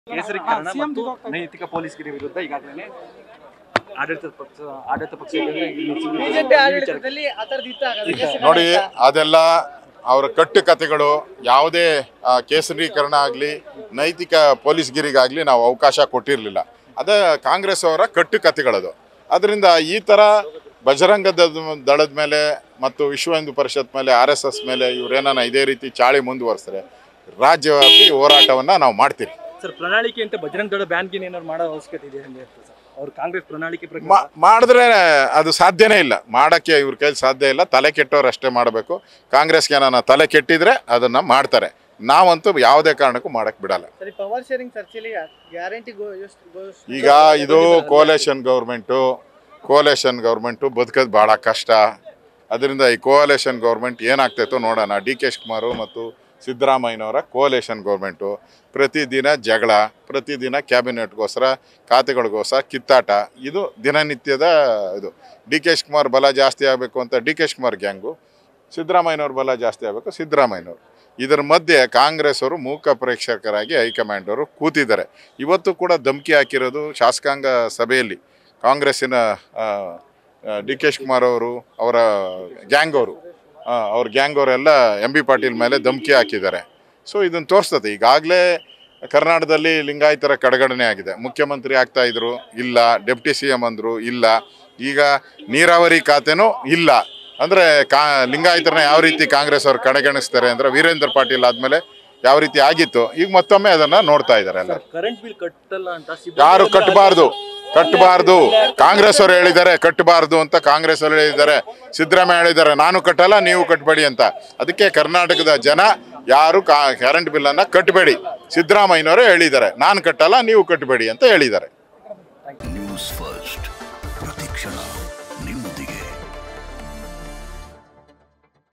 ಕೇಸರೀಕರಣ ಮತ್ತು ನೈತಿಕ ಪೊಲೀಸ್ಗಿರಿ ವಿರುದ್ಧ ಈಗಾಗಲೇ ಆಡಳಿತ ಪಕ್ಷ ಆಡಳಿತ ಪಕ್ಷ ಏನಿದೆ, ಈ ವಿಚಾರ- ಬಿಜೆಪಿ ಈ ವಿಚಾರ- ಆಡಳಿತದಲ್ಲಿ ಆ ಥರದ್ದು ಇತ್ತ ಹಾಗಾದ್ರೆ ಕೇಸರಿ ನೋಡಿ ಆಡಳಿತ? ಅದೆಲ್ಲ ಅವರ ಕಟ್ಟು ಕಥೆಗಳು ಯಾವುದೇ ಆ, ಕೇಸರೀಕರಣ ಆಗಲಿ ನೈತಿಕ ಪೊಲೀಸ್ಗಿರಿಗಾಗಲಿ ನಾವು ಅವಕಾಶ ಕೊಟ್ಟಿರಲಿಲ್ಲ ಅದೇ ಕಾಂಗ್ರೆಸ್ ಅವರ ಕಟ್ಟು ಕಥೆಗಳದು ಅದರಿಂದ ಈ ಥರ ಬಜರಂಗ ದಳ- ದಳದ ಮೇಲೆ ಮತ್ತು ವಿಶ್ವ ಹಿಂದೂ ಪರಿಷತ್ ಮೇಲೆ ಆರ್ ಎಸ್ ಎಸ್ ಮೇಲೆ ಇವರೇನ ಇದೇ ರೀತಿ ಚಾಳಿ ಮುಂದುವರಿಸಿದ್ರೆ ರಾಜ್ಯವ್ಯಾಪಿ ಹೋರಾಟವನ್ನು ನಾವು ಮಾಡ್ತೀವಿ ಸರ್ ಪ್ರಣಾಳಿಕೆ ಅಂತ ಬಜರಂಗ ದಳ ಬ್ಯಾನ್ ಗಿನ್ ಏನಾದ್ರು ಮಾಡೋ ಅವಶ್ಯಕತೆ ಇದೆ ಅಂತ ಇರ್ತದೆ ಸರ್ ಅವ್ರು ಕಾಂಗ್ರೆಸ್ ಪ್ರಣಾಳಿಕೆ ಪ್ರಕಾರ ಮಾ- ಮಾಡಿದ್ರೆ ಅದು ಸಾಧ್ಯನೇ ಇಲ್ಲ ಮಾಡೋಕ್ಕೆ ಇವ್ರ ಕೈಲಿ ಸಾಧ್ಯ ಇಲ್ಲ ತಲೆ ಕೆಟ್ಟವ್ರು ಅಷ್ಟೇ ಮಾಡಬೇಕು ಕಾಂಗ್ರೆಸ್ಗೆ ಏನಾನ ತಲೆ ಕೆಟ್ಟಿದ್ರೆ ಅದನ್ನು ಮಾಡ್ತಾರೆ ನಾವಂತೂ ಯಾವುದೇ ಕಾರಣಕ್ಕೂ ಮಾಡಕ್ಕೆ ಬಿಡಲ್ಲ ಸರಿ ಪವರ್ ಶೇರಿಂಗ್ ಚರ್ಚೆಲಿ ಗ್ಯಾರಂಟಿ ಈಗ ಇದು ಕೋಲೇಷನ್ ಗೌರ್ಮೆಂಟು ಕೋಲೇಷನ್ ಗೌರ್ಮೆಂಟು ಬದುಕೋದು ಭಾಳ ಕಷ್ಟ ಅದರಿಂದ ಈ ಕೋಲೇಷನ್ ಗೌರ್ಮೆಂಟ್ ಏನಾಗ್ತೈತೋ ನೋಡೋಣ ಡಿ ಕೆ ಶಿವಕುಮಾರು ಮತ್ತು ಸಿದ್ದರಾಮಯ್ಯನವರ ಕೋಲೇಷನ್ ಗೌರ್ಮೆಂಟು ಪ್ರತಿದಿನ ಜಗಳ ಪ್ರತಿದಿನ ಕ್ಯಾಬಿನೆಟ್ಗೋಸ್ಕರ ಖಾತೆಗಳಿಗೋಸ್ಕರ ಕಿತ್ತಾಟ ಇದು ದಿನನಿತ್ಯದ ಇದು ಡಿ ಕೆ ಶಿವಕುಮಾರ್ ಬಲ ಜಾಸ್ತಿ ಆಗಬೇಕು ಅಂತ ಡಿ ಕೆ ಶಿವಕುಮಾರ್ ಗ್ಯಾಂಗು ಸಿದ್ದರಾಮಯ್ಯನವ್ರ ಬಲ ಜಾಸ್ತಿ ಆಗಬೇಕು ಸಿದ್ದರಾಮಯ್ಯನವರು ಇದರ ಮಧ್ಯೆ ಕಾಂಗ್ರೆಸ್ ಅವರು ಮೂಕ ಪ್ರೇಕ್ಷಕರಾಗಿ ಹೈಕಮಾಂಡ್ ಅವರು ಕೂತಿದ್ದಾರೆ ಇವತ್ತು ಕೂಡ ಧಮಕಿ ಹಾಕಿರೋದು ಶಾಸಕಾಂಗ ಸಭೆಯಲ್ಲಿ ಕಾಂಗ್ರೆಸ್ಸಿನ ಡಿ ಕೆ ಶಿವಕುಮಾರ್ ಅವರು ಅವರ ಗ್ಯಾಂಗ್ ಅವರು ಆ, ಅವ್ರ ಗ್ಯಾಂಗ್ ಅವರೆಲ್ಲ ಎಂ ಬಿ ಪಾಟೀಲ್ ಮೇಲೆ ಧಮಕಿ ಹಾಕಿದ್ದಾರೆ ಸೊ ಇದನ್ನು ತೋರಿಸ್ತದೆ ಈಗಾಗಲೇ ಕರ್ನಾಟಕದಲ್ಲಿ ಲಿಂಗಾಯತರ ಕಡೆಗಣನೆ ಆಗಿದೆ ಮುಖ್ಯಮಂತ್ರಿ ಆಗ್ತಾ ಇದ್ರು ಇಲ್ಲ ಡೆಪ್ಟಿ ಸಿ ಎಂ ಅಂದರು ಇಲ್ಲ ಈಗ ನೀರಾವರಿ ಖಾತೆನೂ ಇಲ್ಲ ಅಂದರೆ ಕಾ ಲಿಂಗಾಯತರನ್ನ ಯಾವ ರೀತಿ ಕಾಂಗ್ರೆಸ್ ಅವ್ರು ಕಡೆಗಣಿಸ್ತಾರೆ ಅಂದರೆ ವೀರೇಂದ್ರ ಪಾಟೀಲ್ ಆದಮೇಲೆ ಯಾವ ರೀತಿ ಆಗಿತ್ತು ಈಗ ಮತ್ತೊಮ್ಮೆ ಅದನ್ನು ನೋಡ್ತಾ ಇದ್ದಾರೆ ಎಲ್ಲ ಕರೆಂಟ್ ಬಿಲ್ ಕಟ್ಟಲ್ಲ ಅಂತ ಯಾರು ಕಟ್ಟಬಾರ್ದು ಕಟ್ಟಬಾರ್ದು ಕಾಂಗ್ರೆಸ್ ಅವರು ಹೇಳಿದ್ದಾರೆ ಕಟ್ಟಬಾರ್ದು ಅಂತ ಕಾಂಗ್ರೆಸ್ ಅವರು ಹೇಳಿದ್ದಾರೆ ಸಿದ್ದರಾಮಯ್ಯ ಹೇಳಿದ್ದಾರೆ ನಾನು ಕಟ್ಟಲ್ಲ ನೀವು ಕಟ್ಟಬೇಡಿ ಅಂತ ಅದಕ್ಕೆ ಕರ್ನಾಟಕದ ಜನ ಯಾರು ಕಾ ಕರೆಂಟ್ ಬಿಲ್ಲನ್ನು ಕಟ್ಟಬೇಡಿ ಸಿದ್ದರಾಮಯ್ಯನವರು ಹೇಳಿದ್ದಾರೆ ನಾನು ಕಟ್ಟಲ್ಲ ನೀವು ಕಟ್ಟಬೇಡಿ ಅಂತ ಹೇಳಿದ್ದಾರೆ ನ್ಯೂಸ್ ಫಸ್ಟ್ ಪ್ರತಿಕ್ಷಣ ನಿಮ್ಮದೇ